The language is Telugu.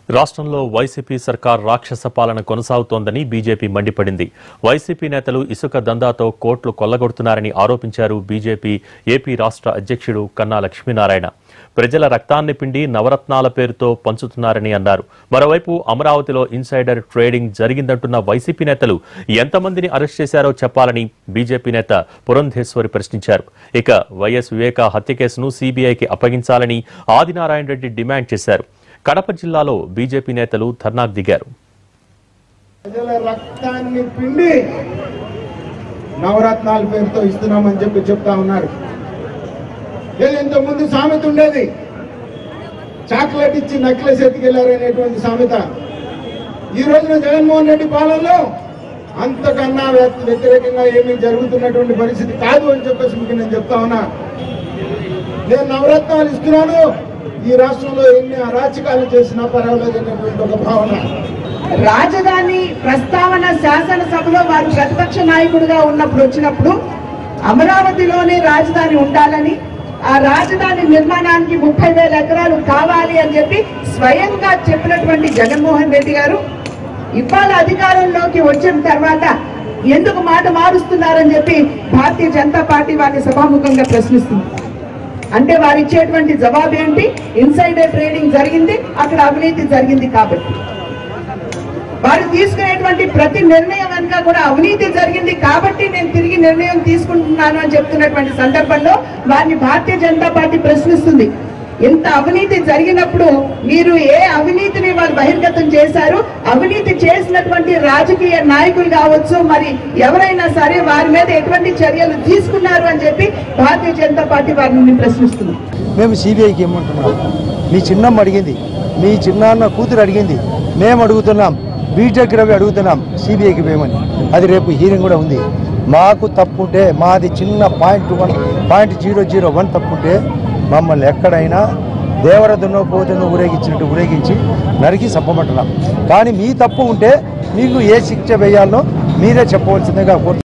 రాష్ట్రంలో వైసీపీ సర్కార్ రాక్షస పాలన కొనసాగుతోందని బీజేపీ మండిపడింది వైసీపీ నేతలు ఇసుక దందాతో కోట్లు కొల్లగొడుతున్నారని ఆరోపించారు బీజేపీ ఏపీ రాష్ట్ర అధ్యక్షుడు కన్నా లక్ష్మీనారాయణ ప్రజల రక్తాన్ని పిండి నవరత్నాల పేరుతో పంచుతున్నారని అన్నారు మరోవైపు అమరావతిలో ఇన్సైడర్ ట్రేడింగ్ జరిగిందంటున్న వైసీపీ నేతలు ఎంతమందిని అరెస్ట్ చేశారో చెప్పాలని బీజేపీ నేత పురంధేశ్వరి ప్రశ్నించారు ఇక వైఎస్ వివేక హత్య కేసును సీబీఐకి అప్పగించాలని ఆదినారాయణ రెడ్డి డిమాండ్ చేశారు కడప జిల్లాలో బీజేపీ నేతలు ధర్నాకు దిగారు ప్రజల రక్తాన్ని పిండి నవరత్నాల పేరుతో ఇస్తున్నామని చెప్పి చెప్తా ఉన్నారు ఏది ఇంతకుముందు సామెత ఉండేది చాక్లెట్ ఇచ్చి నక్లెస్ ఎత్తుకెళ్లారనేటువంటి సామెత ఈ రోజున జగన్మోహన్ రెడ్డి పాలనలో అంతకన్నా వ్య- వ్యతిరేకంగా ఏమీ జరుగుతున్నటువంటి పరిస్థితి కాదు అని చెప్పేసి మీకు నేను చెప్తా ఉన్నా నేను నవరత్నాలు ఇస్తున్నాను ఈ రాష్ట్రంలో ఎన్ని అరాచకాలు చేసినా పర్వాలేదు అనేటువంటి ఒక భావన రాజధాని ప్రస్తావన శాసనసభలో వారు ప్రతిపక్ష నాయకుడిగా ఉన్నప్పుడు వచ్చినప్పుడు అమరావతిలోనే రాజధాని ఉండాలని ఆ రాజధాని నిర్మాణానికి ముప్పై వేల ఎకరాలు కావాలి అని చెప్పి స్వయంగా చెప్పినటువంటి జగన్మోహన్ రెడ్డి గారు ఇవాళ అధికారంలోకి వచ్చిన తర్వాత ఎందుకు మాట మారుస్తున్నారని చెప్పి భారతీయ జనతా పార్టీ వారిని సభాముఖంగా ప్రశ్నిస్తుంది అంటే వారు ఇచ్చేటువంటి జవాబు ఏంటి ఇన్సైడర్ ట్రేడింగ్ జరిగింది అక్కడ అవినీతి జరిగింది కాబట్టి వారు తీసుకునేటువంటి ప్రతి నిర్ణయం వెనుక కూడా అవినీతి జరిగింది కాబట్టి నేను తిరిగి నిర్ణయం తీసుకుంటున్నాను అని చెప్తున్నటువంటి సందర్భంలో వారిని భారతీయ జనతా పార్టీ ప్రశ్నిస్తుంది ఇంత అవినీతి జరిగినప్పుడు మీరు ఏ అవినీతిని వాళ్ళు బహిర్గతం చేశారు అవినీతి చేసినటువంటి రాజకీయ నాయకులు కావచ్చు మరి ఎవరైనా సరే వారి మీద ఎటువంటి చర్యలు తీసుకున్నారు అని చెప్పి భారతీయ జనతా పార్టీ వారిని ప్రశ్నిస్తుంది మేము సిబిఐకి ఇమ్మంటున్నాం మీ చిన్నమ్మ అడిగింది మీ చిన్నాన్న కూతురు అడిగింది మేము అడుగుతున్నాం బీటెక్ రవి అడుగుతున్నాం సిబిఐకి మేమని అది రేపు హీరింగ్ కూడా ఉంది మాకు తప్పుంటే మాది చిన్న point one point zero zero one తప్పుంటే మమ్మల్ని ఎక్కడైనా దేవర దున్నపోతును ఊరేగించినట్టు ఊరేగించి నరికి చంపమంటున్నాం కానీ మీ తప్పు ఉంటే మీకు ఏ శిక్ష వేయాలనో మీరే చెప్పవలసిందిగా కోరు